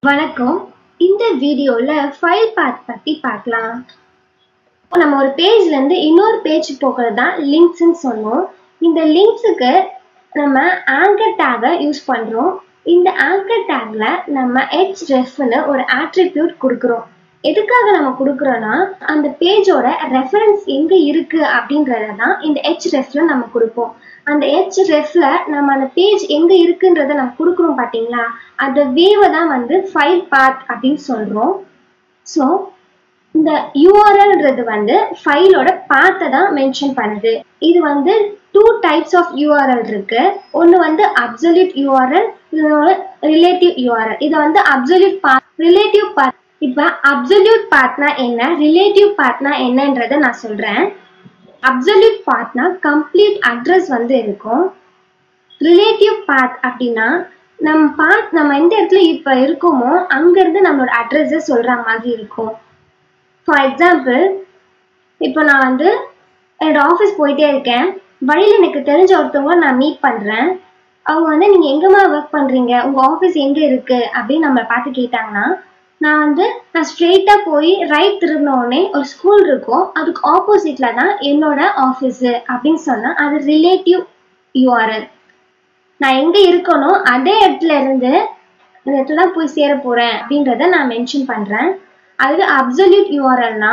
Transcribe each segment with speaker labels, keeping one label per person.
Speaker 1: வணக்கம் இந்த வீடியோல ஃபைல் பாத் பத்தி பார்க்கலாம் இப்போ நம்ம ஒரு பேஜ்ல இருந்து இன்னொரு பேஜ் போகிறது தான் லிங்க்ஸ்ன்னு சொன்னோம் இந்த லிங்க்ஸுக்கு நம்ம ஆங்கர் டேகை யூஸ் பண்றோம் இந்த ஆங்கர் டேக்ல நம்ம ஹெச் ரெஃப்னு ஒரு ஆட்ரிபியூட் கொடுக்குறோம் எதுக்காக நம்ம கொடுக்குறோம்னா அந்த பேஜோட ரெஃபரன்ஸ் எங்க இருக்கு அப்படின்றத தான் இந்த ஹெச் ரெஃப்ல நம்ம கொடுப்போம் அந்த ஹெச் ரெஃப்ல நம்ம அந்த பேஜ் எங்க இருக்குன்றத நம்ம கொடுக்குறோம் பாத்தீங்களா அந்த வேவை தான் வந்து ஃபைல் பாத் அப்படின்னு சொல்றோம் ஸோ இந்த யூஆர்எல்ன்றது வந்து ஃபைலோட பாத்தை தான் மென்ஷன் பண்ணுது இது வந்து டூ டைப்ஸ் ஆஃப் யூஆர்எல் இருக்கு ஒன்று வந்து அப்சல்யூட் யூஆர்எல் இன்னொன்று ரிலேட்டிவ் யூஆர்எல் இதை வந்து அப்சல்யூட் பாத் ரிலேட்டிவ் பாத் இப்போ அப்சல்யூட் பாத்னா என்ன ரிலேட்டிவ் பாத்னா என்னன்றதை நான் சொல்றேன் அப்சல்யூட் பாத்னா கம்ப்ளீட் அட்ரஸ் வந்து இருக்கும் ரிலேட்டிவ் பாத் அப்படின்னா நம்ம பாத் நம்ம எந்த இடத்துல இப்போ இருக்கோமோ அங்கேருந்து நம்மளோட அட்ரஸை சொல்கிற மாதிரி இருக்கும் ஃபார் எக்ஸாம்பிள் இப்போ நான் வந்து என்னோட ஆஃபீஸ் போயிட்டே இருக்கேன் வழியில் எனக்கு தெரிஞ்ச ஒருத்தவங்க நான் மீட் பண்ணுறேன் அவங்க வந்து நீங்கள் எங்கேம்மா ஒர்க் பண்ணுறீங்க உங்கள் ஆஃபீஸ் எங்கே இருக்குது அப்படின்னு நம்மளை பார்த்து கேட்டாங்கன்னா நான் வந்து நான் ஸ்ட்ரெயிட்டாக போய் ரைட் திரும்பின உடனே ஒரு ஸ்கூல் இருக்கும் அதுக்கு ஆப்போசிட்டில் தான் என்னோட ஆஃபீஸு அப்படின்னு சொன்னால் அது ரிலேட்டிவ் யூஆர்எல் நான் எங்கே இருக்கனோ அதே இடத்துல இருந்து இந்த இடத்துல தான் போய் சேர போகிறேன் அப்படின்றத நான் மென்ஷன் பண்ணுறேன் அதுவே அப்சல்யூட் யூஆர்எல்னா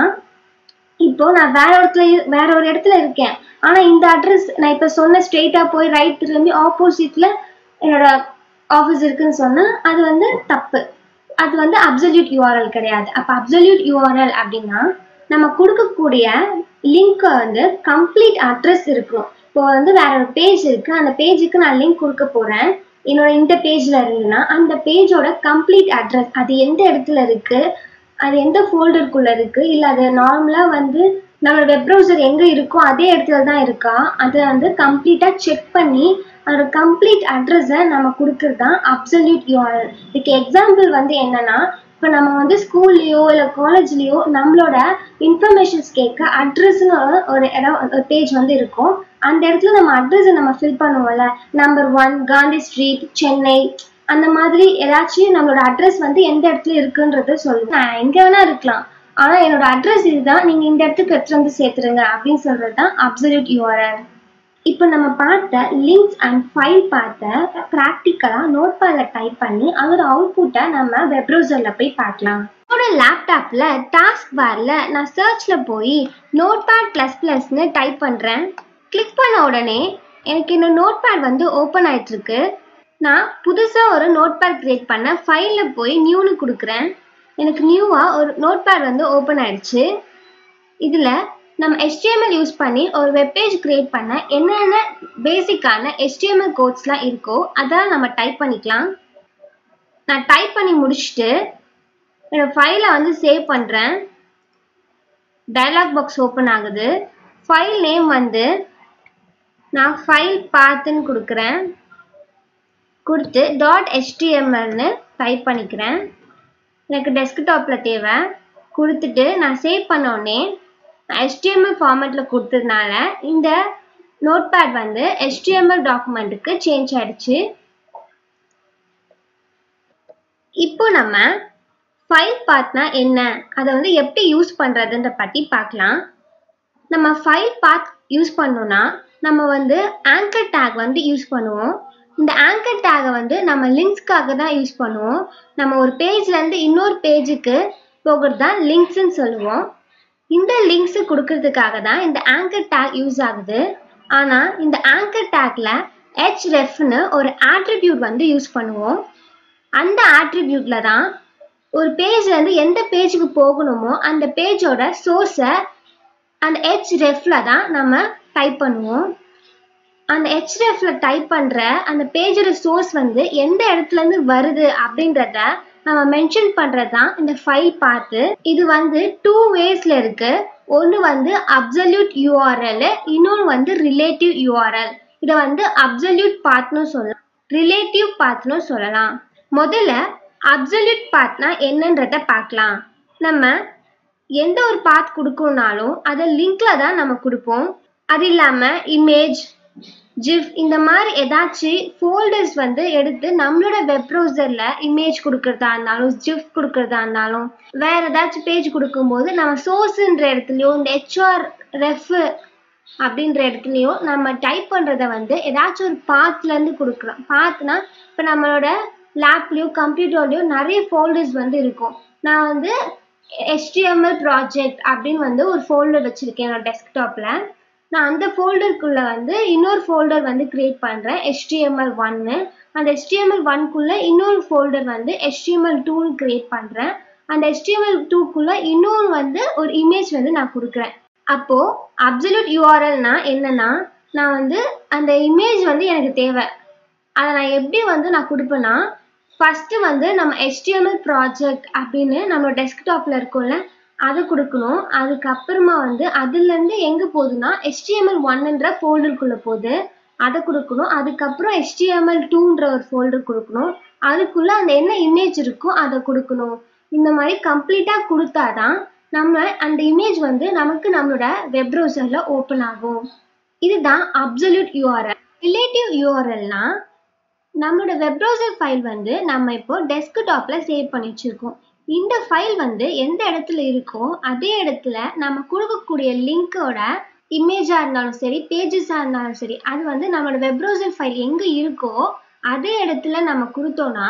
Speaker 1: இப்போ நான் வேற இடத்துல இரு- வேற ஒரு இடத்துல இருக்கேன் ஆனால் இந்த அட்ரஸ் நான் இப்போ சொன்ன ஸ்ட்ரெயிட்டாக போய் ரைட் திரும்பி ஆப்போசிட்டில் என்னோட ஆஃபீஸ் இருக்குன்னு சொன்னால் அது வந்து தப்பு அது வந்து அப்சல்யூட் யூஆர்எல் கிடையாது அப்போ அப்சல்யூட் யூஆர்எல் அப்படின்னா நம்ம கொடுக்கக்கூடிய லிங்க் வந்து கம்ப்ளீட் அட்ரஸ் இருக்கும் இப்போ வந்து வேற ஒரு பேஜ் இருக்கு அந்த பேஜுக்கு நான் லிங்க் கொடுக்க போறேன் என்னோட இந்த பேஜ்ல இருந்துன்னா அந்த பேஜோட கம்ப்ளீட் அட்ரஸ் அது எந்த இடத்துல இருக்கு அது எந்த ஃபோல்டருக்குள்ள இருக்கு இல்ல அது நார்மலா வந்து நம்ம வெப் ப்ரௌசர் எங்க இருக்கோ அதே இடத்துல தான் இருக்கா அதை வந்து கம்ப்ளீட்டா செக் பண்ணி அதோட கம்ப்ளீட் அட்ரஸை நம்ம கொடுக்கறது தான் அப்சல்யூட் யூஆர்எல் இதுக்கு எக்ஸாம்பிள் வந்து என்னன்னா இப்போ நம்ம வந்து ஸ்கூல்லையோ இல்லை காலேஜ்லேயோ நம்மளோட இன்ஃபர்மேஷன்ஸ் கேட்க அட்ரஸ்னு ஒரு இடம் ஒரு பேஜ் வந்து இருக்கும் அந்த இடத்துல நம்ம அட்ரஸை நம்ம ஃபில் பண்ணுவோம்ல number one Gandhi street Chennai அந்த மாதிரி ஏதாச்சும் நம்மளோட அட்ரஸ் வந்து எந்த இடத்துல இருக்குன்றத சொல்லுவோம் நான் எங்கே வேணா இருக்கலாம் ஆனால் என்னோட அட்ரஸ் இதுதான் நீங்கள் இந்த இடத்துக்கு எடுத்துட்டு வந்து சேர்த்துருங்க அப்படின்னு சொல்றது தான் அப்சல்யூட் யூஆர்எல் இப்போ நம்ம பார்த்த லிங்க்ஸ் அண்ட் ஃபைல் பார்த்த ப்ராக்டிக்கலாக நோட் பேடில் டைப் பண்ணி அதோட அவுட்புட்டை நம்ம வெப் ப்ரௌசரில் போய் பார்க்கலாம் என்னோட லேப்டாப்பில் டாஸ்க் பாரில் நான் சர்ச்சில் போய் நோட் பேட் ப்ளஸ் ப்ளஸ்னு டைப் பண்ணுறேன் கிளிக் பண்ண உடனே எனக்கு இந்த நோட் பேட் வந்து ஓப்பன் ஆயிட்டிருக்கு நான் புதுசாக ஒரு நோட் பேட் கிரியேட் பண்ண ஃபைலில் போய் நியூன்னு கொடுக்குறேன் எனக்கு நியூவாக ஒரு நோட் பேட் வந்து ஓப்பன் ஆயிடுச்சு இதில் நம்ம HTML யூஸ் பண்ணி ஒரு வெப்பேஜ் கிரியேட் பண்ண என்னென்ன பேசிக்கான HTML கோட்ஸ்லாம் இருக்கோ அதெல்லாம் நம்ம டைப் பண்ணிக்கலாம் நான் டைப் பண்ணி முடிச்சுட்டு என்னோட ஃபைலை வந்து சேவ் பண்ணுறேன் டயலாக் பாக்ஸ் ஓப்பன் ஆகுது ஃபைல் நேம் வந்து நான் ஃபைல் பார்த்துன்னு கொடுக்குறேன் கொடுத்து டாட் ஹெச்டிஎம்எல்னு டைப் பண்ணிக்கிறேன் எனக்கு டெஸ்க்டாப்பில் தேவை கொடுத்துட்டு நான் சேவ் பண்ண உடனே HTML ஃபார்மேட்டில் கொடுத்ததுனால இந்த நோட்பேட் வந்து HTML டாக்குமெண்ட்டுக்கு சேஞ்ச் ஆயிடுச்சு இப்போ நம்ம ஃபைல் பாத்னா என்ன அதை வந்து எப்படி யூஸ் பண்ணுறதுன்ற பற்றி பார்க்கலாம் நம்ம ஃபைல் பாத் யூஸ் பண்ணோம்னா நம்ம வந்து ஆங்கர் டேக் வந்து யூஸ் பண்ணுவோம் இந்த ஆங்கர் டேகை வந்து நம்ம லிங்க்ஸ்க்காக தான் யூஸ் பண்ணுவோம் நம்ம ஒரு பேஜ்லேருந்து இன்னொரு பேஜுக்கு போகிறது தான் லிங்க்ஸ்ன்னு சொல்லுவோம் இந்த லிங்க்ஸ் கொடுக்கறதுக்காக தான் இந்த ஆங்கர் டேக் யூஸ் ஆகுது ஆனால் இந்த ஆங்கர் டேக்ல ஹெச் ரெஃப்னு ஒரு ஆட்ரிபியூட் வந்து யூஸ் பண்ணுவோம் அந்த ஆட்ரிபியூட்ல தான் ஒரு பேஜ்ல இருந்து எந்த பேஜுக்கு போகணுமோ அந்த பேஜோட சோர்ஸை அந்த ஹெச் ரெஃப்ல தான் நம்ம டைப் பண்ணுவோம் அந்த ஹெச்டிஎஃப்ல டைப் பண்ற அந்த பேஜோட சோர்ஸ் வந்து எந்த இடத்துல இருந்து வருது அப்படின்றத நம்ம மென்ஷன் பண்றது தான் இந்த ஃபைல் பார்த்து இது வந்து டூ வேஸ்ல இருக்கு ஒன்று வந்து அப்சல்யூட் யூஆர்எல் இன்னொன்று வந்து ரிலேட்டிவ் யூஆர்எல் இதை வந்து அப்சல்யூட் பாத்னு சொல்லலாம் ரிலேட்டிவ் பாத்னு சொல்லலாம் முதல்ல அப்சல்யூட் பாத்னா என்னன்றத பார்க்கலாம் நம்ம எந்த ஒரு பாத் கொடுக்கணும்னாலும் அதை லிங்க்ல தான் நம்ம கொடுப்போம் அது இல்லாமல் இமேஜ் ஜிஃப் இந்த மாதிரி ஏதாச்சும் ஃபோல்டர்ஸ் வந்து எடுத்து நம்மளோட வெப் ப்ரௌசரில் இமேஜ் கொடுக்கறதா இருந்தாலும் ஜிஃப் கொடுக்கறதா இருந்தாலும் வேற ஏதாச்சும் பேஜ் கொடுக்கும்போது நம்ம சோர்ஸுன்ற இடத்துலையோ இந்த ஹெச்ஆர் ரெஃப் அப்படின்ற இடத்துலையும் நம்ம டைப் பண்ணுறத வந்து ஏதாச்சும் ஒரு பாத்லேருந்து கொடுக்கலாம் பாத்னா இப்போ நம்மளோட லேப்லேயோ கம்ப்யூட்டர்லேயோ நிறைய ஃபோல்டர்ஸ் வந்து இருக்கும் நான் வந்து HTML ப்ராஜெக்ட் அப்படின்னு வந்து ஒரு ஃபோல்டர் வச்சுருக்கேன் என்னோட டெஸ்க்டாப்பில் நான் அந்த ஃபோல்டருக்குள்ளே வந்து இன்னொரு ஃபோல்டர் வந்து க்ரியேட் பண்ணுறேன் HTML ஒன்னு அந்த HTML ஒன்குள்ளே இன்னொரு ஃபோல்டர் வந்து HTML டூன்னு க்ரியேட் பண்ணுறேன் அந்த HTML டூக்குள்ளே இன்னொரு வந்து ஒரு இமேஜ் வந்து நான் கொடுக்குறேன் அப்போது அப்சல்யூட் யூஆர்எல்னா என்னன்னா நான் வந்து அந்த இமேஜ் வந்து எனக்கு தேவை அதை நான் எப்படி வந்து நான் கொடுப்பேன்னா ஃபஸ்ட்டு வந்து நம்ம HTML ப்ராஜெக்ட் அப்படின்னு நம்ம டெஸ்க்டாப்பில் இருக்கும்ல அதை கொடுக்கணும் அதுக்கப்புறமா வந்து அதுலேருந்து எங்கே போகுதுன்னா HTML ஒன்னுன்ற ஃபோல்டருக்குள்ளே போகுது அதை கொடுக்கணும் அதுக்கப்புறம் HTML டூன்ற ஒரு ஃபோல்டர் கொடுக்கணும் அதுக்குள்ளே அந்த என்ன இமேஜ் இருக்கோ அதை கொடுக்கணும் இந்த மாதிரி கம்ப்ளீட்டாக கொடுத்தாதான் நம்ம அந்த இமேஜ் வந்து நமக்கு நம்மளோட வெப் ப்ரௌசரில் ஓப்பன் ஆகும் இதுதான் அப்சல்யூட் யூஆர்எல் ரிலேட்டிவ் யூஆர்எல்னா நம்மளோட வெப் ப்ரௌசர் ஃபைல் வந்து நம்ம இப்போ டெஸ்க்டாப்பில் சேவ் பண்ணி வச்சுருக்கோம் இந்த ஃபைல் வந்து எந்த இடத்துல இருக்கோ அதே இடத்துல நம்ம கொடுக்கக்கூடிய லிங்க்கோட இமேஜாக இருந்தாலும் சரி பேஜஸாக இருந்தாலும் சரி அது வந்து நம்மளோட வெப் ப்ரௌசர் ஃபைல் எங்கே இருக்கோ அதே இடத்துல நம்ம கொடுத்தோன்னா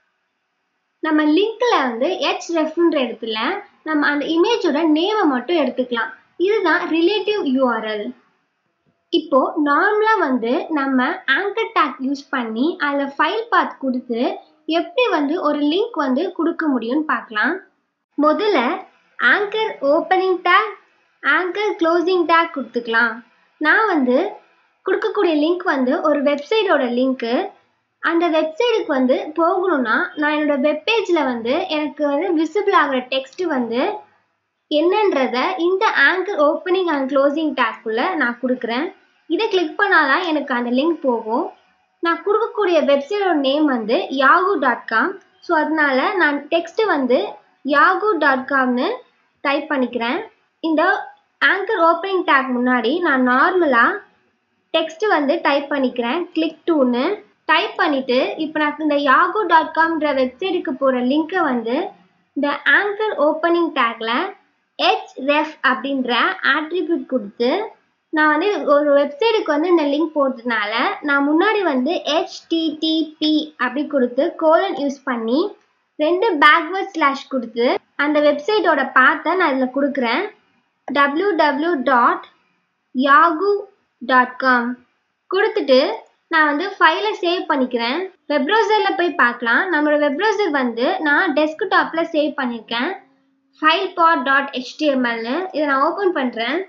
Speaker 1: நம்ம லிங்க்ல வந்து ஹெச் ரெஃப்ன்ற இடத்துல நம்ம அந்த இமேஜோட நேமை மட்டும் எடுத்துக்கலாம் இதுதான் ரிலேட்டிவ் யூஆர்எல் இப்போ நார்மலா வந்து நம்ம ஆங்கர் டேக் யூஸ் பண்ணி அதில் ஃபைல் பாத் கொடுத்து எப்படி வந்து ஒரு லிங்க் வந்து கொடுக்க முடியும்னு பார்க்கலாம் முதல்ல anchor opening tag anchor closing tag கொடுத்துக்கலாம் நான் வந்து கொடுக்கக்கூடிய லிங்க் வந்து ஒரு வெப்சைட்டோட லிங்க்கு அந்த வெப்சைட்டுக்கு வந்து போகணும்னா நான் என்னோட வெப்பேஜில் வந்து எனக்கு வந்து விசிபிள் ஆகிற டெக்ஸ்ட் வந்து என்னன்றத இந்த ஆங்கர் ஓப்பனிங் அண்ட் க்ளோசிங் டேக்குள்ளே நான் கொடுக்குறேன் இதை கிளிக் பண்ணாதான் எனக்கு அந்த லிங்க் போகும் நான் கொடுக்கக்கூடிய வெப்சைட்டோட நேம் வந்து யாகு டாட் காம் ஸோ அதனால நான் டெக்ஸ்ட்டு வந்து யாகு டாட் காம்னு டைப் பண்ணிக்கிறேன் இந்த ஆங்கர் ஓப்பனிங் டேக் முன்னாடி நான் நார்மலாக டெக்ஸ்ட்டு வந்து டைப் பண்ணிக்கிறேன் கிளிக் டூன்னு டைப் பண்ணிவிட்டு இப்போ நான் இந்த யாகு டாட் காம்ன்ற வெப்சைட்டுக்கு போகிற லிங்க்கை வந்து இந்த ஆங்கர் ஓப்பனிங் டேக்கில் ஹெச் ரெஃப் அப்படின்ற ஆட்ரிபியூட் கொடுத்து நான் வந்து ஒரு வெப்சைட்டுக்கு வந்து இந்த லிங்க் போட்டதுனால நான் முன்னாடி வந்து ஹெச்டிடிபி அப்படி கொடுத்து கோலன் யூஸ் பண்ணி ரெண்டு பேக்வர்ட் ஸ்லாஷ் கொடுத்து அந்த வெப்சைட்டோட பாத்தை நான் இதில் கொடுக்குறேன் W W dot Yahoo dot com கொடுத்துட்டு நான் வந்து ஃபைலை சேவ் பண்ணிக்கிறேன் வெப் ப்ரௌசரில் போய் பார்க்கலாம் நம்மளோட வெப் ப்ரௌசர் வந்து நான் டெஸ்க்டாப்பில் சேவ் பண்ணியிருக்கேன் ஃபைல் பாட் டாட் ஹெச்டிஎம்எல்னு இதை நான் ஓப்பன் பண்ணுறேன்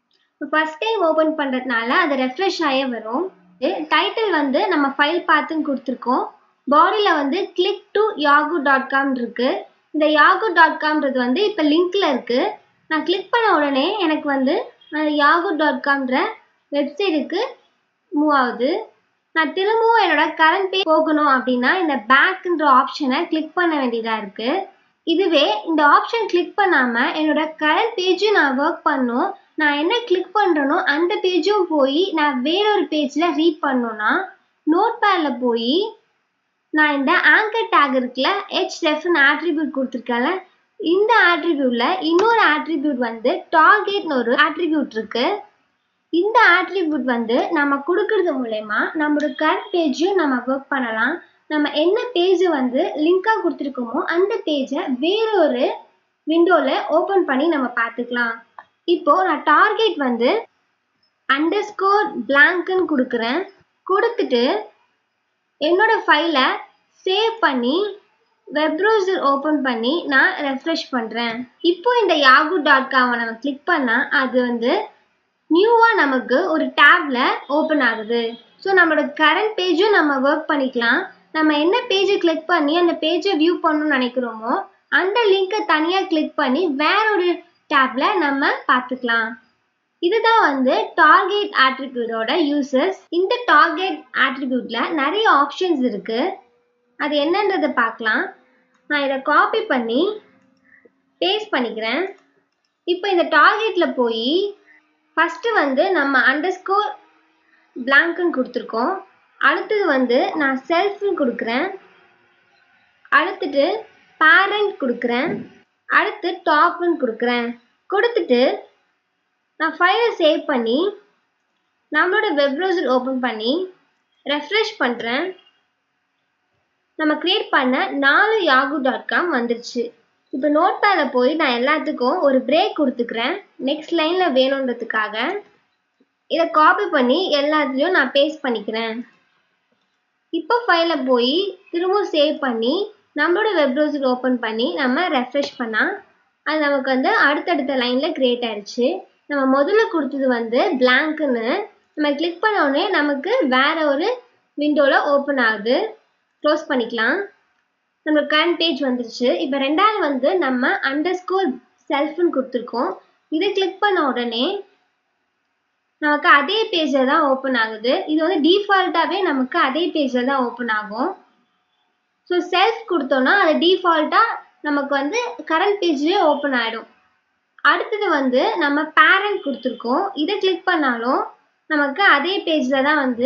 Speaker 1: ஃபஸ்ட் டைம் ஓப்பன் பண்ணுறதுனால அது ரெஃப்ரெஷ் ஆகவே வரும் டைட்டில் வந்து நம்ம ஃபைல் பார்த்துன்னு கொடுத்துருக்கோம் பாடியில் வந்து click to Yahoo dot com இருக்குது இந்த யாகு டாட் காம்ன்றது வந்து இப்போ லிங்க்கில் இருக்குது நான் கிளிக் பண்ண உடனே எனக்கு வந்து அந்த யாகு டாட் காம்ன்ற வெப்சைட்டுக்கு மூவ் ஆகுது நான் திரும்பவும் என்னோட கரண்ட் பேஜ் போகணும் அப்படின்னா இந்த பேக்குன்ற ஆப்ஷனை கிளிக் பண்ண வேண்டியதாக இருக்குது இதுவே இந்த ஆப்ஷன் கிளிக் பண்ணாமல் என்னோட கரண்ட் பேஜும் நான் ஒர்க் பண்ணும் நான் என்ன கிளிக் பண்ணுறனோ அந்த பேஜும் போய் நான் வேறொரு பேஜில் ரீட் பண்ணோன்னா நோட் பேடில் போய் நான் இந்த ஆங்கர் டேக் இருக்குல்ல ஹெச் ரெஃப்னு ஆட்ரிபியூட் கொடுத்துருக்கேன்ல இந்த ஆட்ரிபியூட்ல இன்னொரு ஆட்ரிபியூட் வந்து டார்கெட்னு ஒரு ஆட்ரிபியூட் இருக்கு இந்த ஆட்ரிபியூட் வந்து நம்ம கொடுக்கறது மூலயமா நம்மளோட கரண்ட் பேஜையும் நம்ம ஒர்க் பண்ணலாம் நம்ம என்ன பேஜ் வந்து லிங்காக கொடுத்துருக்கோமோ அந்த பேஜை வேறொரு விண்டோவில் ஓப்பன் பண்ணி நம்ம பார்த்துக்கலாம் இப்போ நான் டார்கெட் வந்து அண்டர் ஸ்கோர் பிளாங்க்னு கொடுக்குறேன் கொடுத்துட்டு என்னோட ஃபைலை சேவ் பண்ணி வெப் ப்ரௌசர் ஓப்பன் பண்ணி நான் ரெஃப்ரெஷ் பண்ணுறேன் இப்போ இந்த யாகு டாட் காமை நம்ம கிளிக் பண்ணால் அது வந்து நியூவாக நமக்கு ஒரு டேப்பில் ஓப்பன் ஆகுது ஸோ நம்மளோட கரண்ட் பேஜும் நம்ம ஒர்க் பண்ணிக்கலாம் நம்ம என்ன பேஜை கிளிக் பண்ணி அந்த பேஜை வியூ பண்ணணும்னு நினைக்கிறோமோ அந்த லிங்கை தனியாக கிளிக் பண்ணி வேற ஒரு டேப்பில் நம்ம பார்த்துக்கலாம் இதுதான் வந்து டார்கெட் ஆட்ரிபியூட்டோட யூசஸ் இந்த டார்கெட் ஆட்ரிபியூட்ல நிறைய ஆப்ஷன்ஸ் இருக்கு அது என்னன்றதை பார்க்கலாம் நான் இதை காப்பி பண்ணி பேஸ்ட் பண்ணிக்கிறேன் இப்போ இந்த டார்கெட்ல போய் ஃபஸ்ட்டு வந்து நம்ம அண்டர்ஸ்கோர் பிளாங்க்னு கொடுத்துருக்கோம் அடுத்தது வந்து நான் செல்ஃப்னு கொடுக்குறேன் அடுத்துட்டு பேரண்ட் கொடுக்குறேன் அடுத்து டாப்னு கொடுக்குறேன் கொடுத்துட்டு நான் ஃபைலை சேவ் பண்ணி நம்மளோட வெப் ப்ரௌசர் ஓப்பன் பண்ணி ரெஃப்ரெஷ் பண்ணுறேன் நம்ம க்ரியேட் பண்ண நாலு யாகு டாட் காம் வந்துருச்சு இப்போ நோட் பேடில் போய் நான் எல்லாத்துக்கும் ஒரு பிரேக் கொடுத்துக்கிறேன் நெக்ஸ்ட் லைனில் வேணுன்றதுக்காக இதை காப்பி பண்ணி எல்லாத்துலேயும் நான் பேஸ்ட் பண்ணிக்கிறேன் இப்போ ஃபைலை போய் திரும்பவும் சேவ் பண்ணி நம்மளோட வெப் ப்ரௌசர் ஓப்பன் பண்ணி நம்ம ரெஃப்ரெஷ் பண்ணால் அது நமக்கு வந்து அடுத்தடுத்த லைனில் க்ரியேட் ஆயிடுச்சு நம்ம முதல்ல கொடுத்தது வந்து பிளாங்க்குன்னு நம்ம கிளிக் பண்ண உடனே நமக்கு வேற ஒரு விண்டோவில் ஓப்பன் ஆகுது க்ளோஸ் பண்ணிக்கலாம் நம்மளுக்கு கரண்ட் பேஜ் வந்துருச்சு இப்போ ரெண்டாவது வந்து நம்ம அண்டர் ஸ்கோர் செல்ஃப்னு கொடுத்துருக்கோம் இதை கிளிக் பண்ண உடனே நமக்கு அதே பேஜில் தான் ஓப்பன் ஆகுது இது வந்து டிஃபால்ட்டாகவே நமக்கு அதே பேஜில் தான் ஓப்பன் ஆகும் ஸோ செல்ஃப் கொடுத்தோன்னா அது டிஃபால்ட்டாக நமக்கு வந்து கரண்ட் பேஜ்லேயே ஓப்பன் ஆகிடும் அடுத்தது வந்து நம்ம பேரண்ட் கொடுத்துருக்கோம் இதை கிளிக் பண்ணாலும் நமக்கு அதே பேஜில் தான் வந்து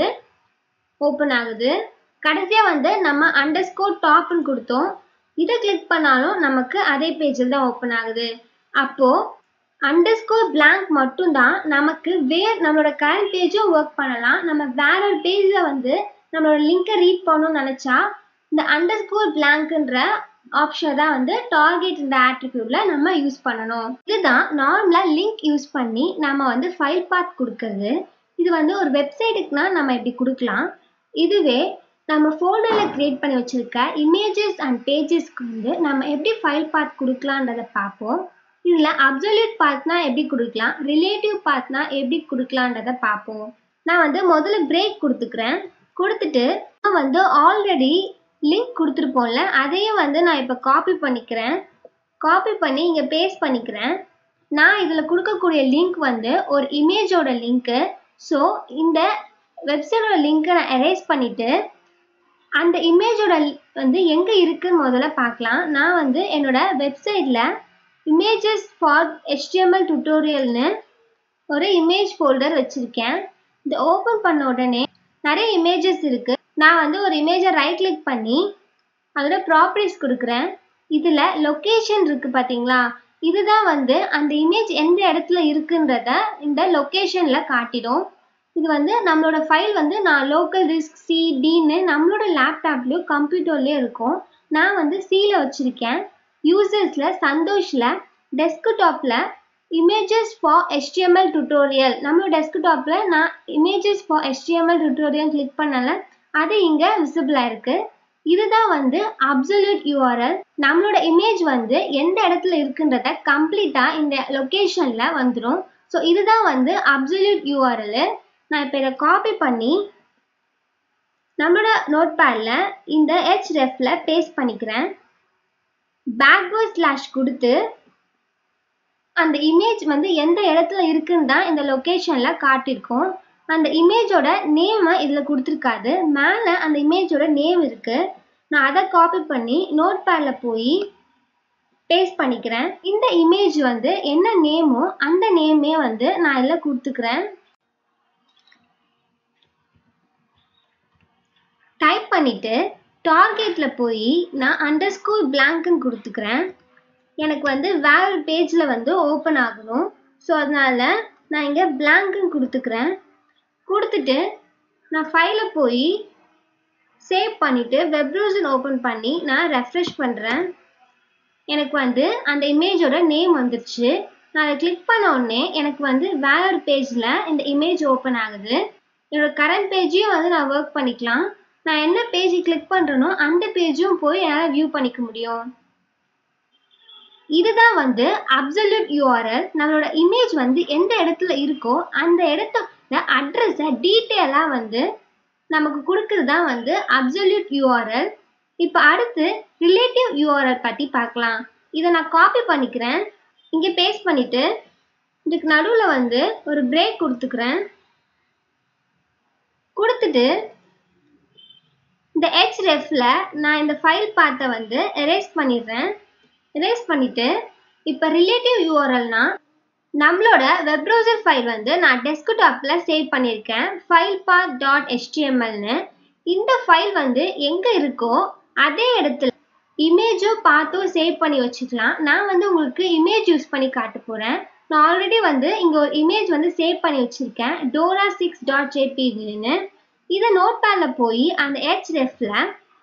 Speaker 1: ஓப்பன் ஆகுது கடைசியாக வந்து நம்ம அண்டர் ஸ்கோர் டாப்னு கொடுத்தோம் இதை கிளிக் பண்ணாலும் நமக்கு அதே பேஜில் தான் ஓப்பன் ஆகுது அப்போது அண்டர் ஸ்கோர் பிளாங்க் மட்டும்தான் நமக்கு வேர் நம்மளோட கரண்ட் பேஜும் ஒர்க் பண்ணலாம் நம்ம வேற ஒரு பேஜில் வந்து நம்மளோட லிங்கை ரீட் பண்ணணும்னு நினச்சா இந்த அண்டர் ஸ்கோர் பிளாங்க்ன்ற ஆப்ஷன் தான் வந்து டார்கெட் இந்த ஆட்ரிபியூட்ல நம்ம யூஸ் பண்ணணும் இதுதான் நார்மலாக லிங்க் யூஸ் பண்ணி நம்ம வந்து ஃபைல் பாத் கொடுக்கறது இது வந்து ஒரு வெப்சைட்டுக்குனா நம்ம இப்படி கொடுக்கலாம் இதுவே நம்ம ஃபோல்டரில் க்ரியேட் பண்ணி வச்சுருக்க இமேஜஸ் அண்ட் பேஜஸ்க்கு வந்து நம்ம எப்படி ஃபைல் பாத் கொடுக்கலான்றதை பார்ப்போம் இதில் அப்சல்யூட் பாத்னா எப்படி கொடுக்கலாம் ரிலேட்டிவ் பாத்னா எப்படி கொடுக்கலான்றதை பார்ப்போம் நான் வந்து முதல்ல பிரேக் கொடுத்துக்கிறேன் கொடுத்துட்டு நான் வந்து ஆல்ரெடி லிங்க் கொடுத்துருப்போம்ல அதையும் வந்து நான் இப்போ காப்பி பண்ணிக்கிறேன் காப்பி பண்ணி இங்கே பேஸ்ட் பண்ணிக்கிறேன் நான் இதில் கொடுக்கக்கூடிய லிங்க் வந்து ஒரு இமேஜோட லிங்க்கு ஸோ இந்த வெப்சைட்டோட லிங்க்கை நான் எரேஸ் பண்ணிவிட்டு அந்த இமேஜோட வந்து எங்கே இருக்குன்னு முதல்ல பார்க்கலாம் நான் வந்து என்னோட வெப்சைட்டில் இமேஜஸ் ஃபார் ஹெச்டிஎம்எல் டுட்டோரியல்னு ஒரு இமேஜ் ஃபோல்டர் வச்சுருக்கேன் இதை ஓப்பன் பண்ண உடனே நிறைய இமேஜஸ் இருக்குது நான் வந்து ஒரு இமேஜை ரைட் கிளிக் பண்ணி அதோட ப்ராப்பர்ட்டிஸ் கொடுக்குறேன் இதில் லொக்கேஷன் இருக்குது பார்த்தீங்களா இதுதான் வந்து அந்த இமேஜ் எந்த இடத்துல இருக்குன்றத இந்த லொக்கேஷனில் காட்டிடும் இது வந்து நம்மளோட ஃபைல் வந்து நான் லோக்கல் ரிஸ்க் சி டின்னு நம்மளோட லேப்டாப்லேயும் கம்ப்யூட்டர்லேயும் இருக்கும் நான் வந்து சியில் வச்சுருக்கேன் யூசர்ஸில் சந்தோஷில் டெஸ்க்டாப்பில் இமேஜஸ் ஃபார் HTML டுட்டோரியல் நம்ம டெஸ்க்டாப்பில் நான் images for HTML tutorial click பண்ணல அது இங்கே விசிபிளாக இருக்குது இதுதான் வந்து அப்சல்யூட் யூஆர்எல் நம்மளோட இமேஜ் வந்து எந்த இடத்துல இருக்குன்றத கம்ப்ளீட்டாக இந்த லொக்கேஷனில் வந்துடும் ஸோ இதுதான் வந்து அப்சல்யூட் யூஆர்எல் நான் இப்போ இதை காப்பி பண்ணி நம்மளோட நோட் பேடில் இந்த ஹெச் ரெஃப்ல பேஸ்ட் பண்ணிக்கிறேன் பேக்வர்ட் ஸ்லாஷ் கொடுத்து அந்த இமேஜ் வந்து எந்த இடத்துல இருக்குன்னு தான் இந்த லொக்கேஷனில் காட்டியிருக்கோம் அந்த இமேஜோட நேமை இதில் கொடுத்துருக்காது மேலே அந்த இமேஜோட நேம் இருக்குது நான் அதை காப்பி பண்ணி நோட் பேடில் போய் பேஸ்ட் பண்ணிக்கிறேன் இந்த இமேஜ் வந்து என்ன நேமோ அந்த நேமே வந்து நான் இதில் கொடுத்துக்கிறேன் டைப் பண்ணிவிட்டு டார்கெட்டில் போய் நான் அண்டர் ஸ்கோர் பிளாங்க்னு கொடுத்துக்கிறேன் எனக்கு வந்து வேற ஒரு பேஜில் வந்து ஓப்பன் ஆகணும் ஸோ அதனால் நான் இங்கே பிளாங்க்னு கொடுத்துக்கிறேன் கொடுத்துட்டு நான் ஃபைலை போய் சேவ் பண்ணிவிட்டு வெப் ப்ரௌசர் ஓப்பன் பண்ணி நான் ரெஃப்ரெஷ் பண்ணுறேன் எனக்கு வந்து அந்த இமேஜோட நேம் வந்துருச்சு நான் அதை கிளிக் பண்ண உடனே எனக்கு வந்து வேற ஒரு பேஜில் இந்த இமேஜ் ஓப்பன் ஆகுது என்னோட கரண்ட் பேஜையும் வந்து நான் ஒர்க் பண்ணிக்கலாம் நான் என்ன பேஜ் கிளிக் பண்ணுறனோ அந்த பேஜும் போய் என்னால் வியூ பண்ணிக்க முடியும் இதுதான் வந்து அப்சல்யூட் யூஆர்எல் நம்மளோட இமேஜ் வந்து எந்த இடத்துல இருக்கோ அந்த இடத்தோட அட்ரஸை டீட்டெயிலாக வந்து நமக்கு கொடுக்கறது தான் வந்து அப்சல்யூட் யூஆர்எல் இப்போ அடுத்து ரிலேட்டிவ் யூஆர்எல் பற்றி பார்க்கலாம் இதை நான் காப்பி பண்ணிக்கிறேன் இங்கே பேஸ்ட் பண்ணிவிட்டு இதுக்கு நடுவில் வந்து ஒரு பிரேக் கொடுத்துக்கிறேன் கொடுத்துட்டு இந்த ஹெச் ரெஃப்ல நான் இந்த ஃபைல் பார்ட்டை வந்து எரேஸ் பண்ணிடுறேன் எரேஸ் பண்ணிவிட்டு இப்போ ரிலேட்டிவ் யூஆர்எல்னா நம்மளோட வெப் ப்ரௌசர் ஃபைல் வந்து நான் டெஸ்க்டாப்பில் சேவ் பண்ணியிருக்கேன் ஃபைல் பாத் டாட் ஹெச்டிஎம்எல்னு இந்த ஃபைல் வந்து எங்கே இருக்கோ அதே இடத்துல இமேஜோ பாத்தோ சேவ் பண்ணி வச்சுக்கலாம் நான் வந்து உங்களுக்கு இமேஜ் யூஸ் பண்ணி காட்ட போகிறேன் நான் ஆல்ரெடி வந்து இங்கே ஒரு இமேஜ் வந்து சேவ் பண்ணி வச்சுருக்கேன் டோரா சிக்ஸ் டாட் ஜேபிவின்னு இதை நோட் பேடில் போய் அந்த ஹெச் ரெஃபில்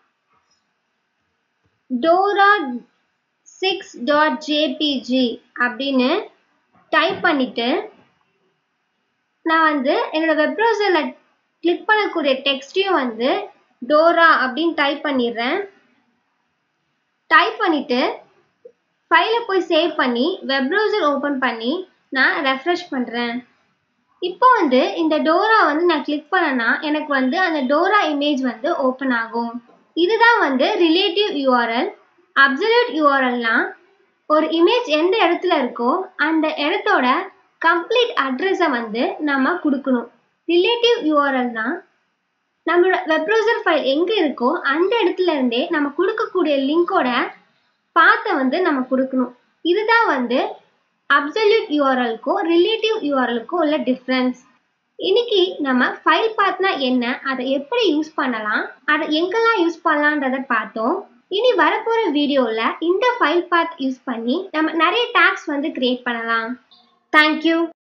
Speaker 1: டோரா சிக்ஸ் டாட் ஜேபிஜி அப்படின்னு டைப் பண்ணிட்டு நான் வந்து என்னோட வெப் ப்ரௌசரில் கிளிக் பண்ணக்கூடிய டெக்ஸ்டையும் வந்து டோரா அப்படின்னு டைப் பண்ணிடுறேன் டைப் பண்ணிட்டு ஃபைலை போய் சேவ் பண்ணி வெப் ப்ரௌசர் ஓப்பன் பண்ணி நான் ரெஃப்ரெஷ் பண்ணுறேன் இப்போ வந்து இந்த டோரா வந்து நான் கிளிக் பண்ணனா எனக்கு வந்து அந்த டோரா இமேஜ் வந்து ஓப்பன் ஆகும் இதுதான் வந்து ரிலேட்டிவ் யூஆர்எல் அப்சல்யூட் யூஆர்எல்னால் ஒரு இமேஜ் எந்த இடத்துல இருக்கோ அந்த இடத்தோட கம்ப்ளீட் அட்ரஸை வந்து நம்ம கொடுக்கணும் ரிலேட்டிவ் யூஆர்எல்னா நம்மளோட வெப் ப்ரௌசர் ஃபைல் எங்கே இருக்கோ அந்த இடத்துல இருந்தே நம்ம கொடுக்கக்கூடிய லிங்கோட பாத்தை வந்து நம்ம கொடுக்கணும் இதுதான் வந்து அப்சல்யூட் யூஆர்எல்க்கும் ரிலேட்டிவ் யூஆர்எலுக்கும் உள்ள டிஃப்ரென்ஸ் இன்னைக்கு நம்ம ஃபைல் பாத்னா என்ன அதை எப்படி யூஸ் பண்ணலாம் அதை எங்கெல்லாம் யூஸ் பண்ணலான்றத பார்த்தோம் இனி வரப்போற வீடியோவில் இந்த ஃபைல் பாத் யூஸ் பண்ணி நம்ம நிறைய டேக்ஸ் வந்து கிரியேட் பண்ணலாம் தேங்க்யூ